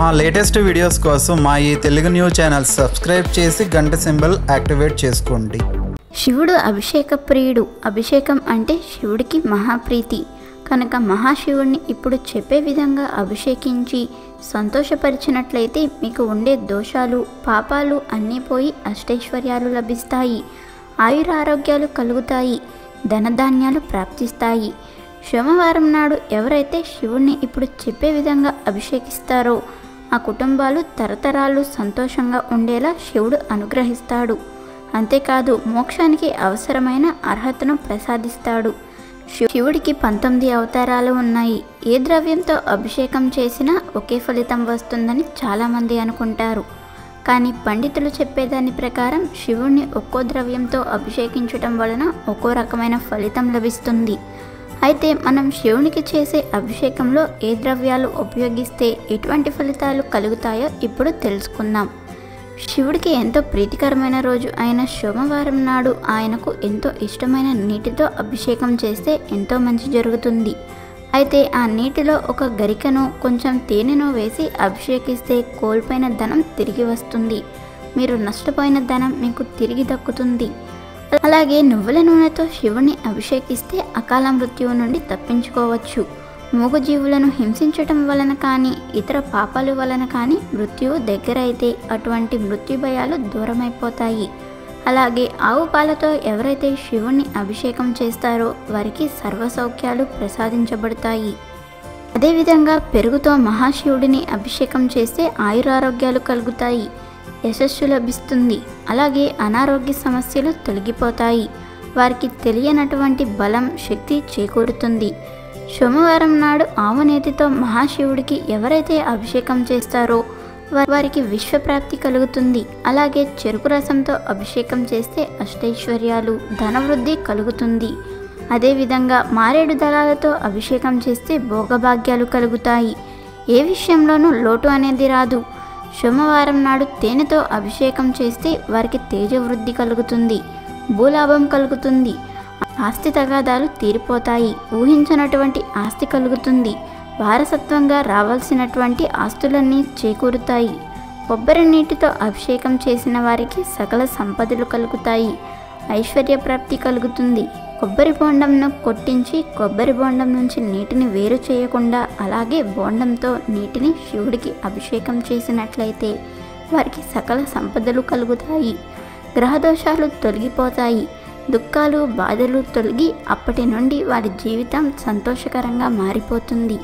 మా latest videos కోసం మా ఈ తెలుగు న్యూస్ ఛానల్ సబ్స్క్రైబ్ చేసి గంట సింబల్ యాక్టివేట్ చేసుకోండి శివుడు అభిషేక ప్రియుడు అభిషేకం అంటే శివుడికి మహాప్రీతి కనుక మహాశివుడిని ఇప్పుడు చెప్పే విధంగా అభిషేకించి సంతోషపరిచినట్లయితే మీకు ఉండే దోషాలు పాపాలు అన్నీ పోయి అష్టైశ్వర్యాలు లభిస్తాయి ఆయురారోగ్యాలు కలుగుతాయి ధనధాన్యాలు ప్రాప్తిస్తాయి సోమవారం నాడు ఎవరైతే శివుణ్ణి ఇప్పుడు చెప్పే విధంగా అభిషేకిస్తారో ఆ కుటుంబాలు తరతరాలు సంతోషంగా ఉండేలా శివుడు అనుగ్రహిస్తాడు అంతేకాదు మోక్షానికి అవసరమైన అర్హతను ప్రసాదిస్తాడు శివ- శివుడికి పంతొమ్మిది అవతారాలు ఉన్నాయి ఏ ద్రవ్యంతో అభిషేకం చేసినా ఒకే ఫలితం వస్తుందని చాలామంది అనుకుంటారు కానీ పండితులు చెప్పేదాని ప్రకారం శివుణ్ణి ఒక్కో ద్రవ్యంతో అభిషేకించటం వలన ఒక్కో రకమైన ఫలితం లభిస్తుంది అయితే మనం శివునికి చేసే అభిషేకంలో ఏ ద్రవ్యాలు ఉపయోగిస్తే ఎటువంటి ఫలితాలు కలుగుతాయో ఇప్పుడు తెలుసుకుందాం శివుడికి ఎంతో ప్రీతికరమైన రోజు అయిన సోమవారం నాడు ఆయనకు ఎంతో ఇష్టమైన నీటితో అభిషేకం చేస్తే ఎంతో మంచి జరుగుతుంది అయితే ఆ నీటిలో ఒక గరికను కొంచెం తేనెను వేసి అభిషేకిస్తే కోల్పోయిన ధనం తిరిగి వస్తుంది మీరు నష్టపోయిన ధనం మీకు తిరిగి దక్కుతుంది అలాగే నువ్వుల నూనెతో శివుని అభిషేకిస్తే అకాల మృత్యువు నుండి తప్పించుకోవచ్చు మూగజీవులను హింసించటం వలన కానీ ఇతర పాపాల వలన కానీ మృత్యువు దగ్గరైతే అటువంటి మృత్యు భయాలు దూరమైపోతాయి అలాగే ఆవు పాలతో ఎవరైతే శివుణ్ణి అభిషేకం చేస్తారో వారికి సర్వ సౌఖ్యాలు ప్రసాదించబడతాయి అదేవిధంగా పెరుగుతో మహాశివుడిని అభిషేకం చేస్తే ఆయురారోగ్యాలు కలుగుతాయి యశస్సు లభిస్తుంది అలాగే అనారోగ్య సమస్యలు తొలగిపోతాయి వారికి తెలియనటువంటి బలం శక్తి చేకూరుతుంది సోమవారం నాడు ఆవునేతితో మహాశివుడికి ఎవరైతే అభిషేకం చేస్తారో వా- వారికి విశ్వప్రాప్తి కలుగుతుంది అలాగే చెరుకు రసంతో అభిషేకం చేస్తే అష్టైశ్వర్యాలు ధనవృద్ధి కలుగుతుంది అదేవిధంగా మారేడు దళాలతో అభిషేకం చేస్తే భోగభాగ్యాలు కలుగుతాయి ఏ విషయంలోనూ లోటు అనేది రాదు సోమవారం నాడు తేనెతో అభిషేకం చేస్తే వారికి తేజవృద్ధి కలుగుతుంది భూలాభం కలుగుతుంది ఆస్తి తగాదాలు తీరిపోతాయి ఊహించినటువంటి ఆస్తి కలుగుతుంది వారసత్వంగా రావాల్సినటువంటి ఆస్తులన్నీ చేకూరుతాయి కొబ్బరి నీటితో అభిషేకం చేసిన వారికి సకల సంపదలు కలుగుతాయి ఐశ్వర్య ప్రాప్తి కలుగుతుంది కొబ్బరి బోండంను కొట్టించి కొబ్బరి బోండం నుంచి నీటిని వేరు చేయకుండా అలాగే బోండంతో నీటిని శివుడికి అభిషేకం చేసినట్లయితే వారికి సకల సంపదలు కలుగుతాయి గ్రహదోషాలు తొలగిపోతాయి దుఃఖాలు బాధలు తొలగి అప్పటి నుండి వారి జీవితం సంతోషకరంగా మారిపోతుంది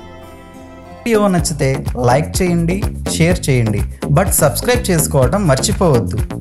వీడియో నచ్చితే లైక్ చేయండి షేర్ చేయండి బట్ సబ్స్క్రైబ్ చేసుకోవడం మర్చిపోవద్దు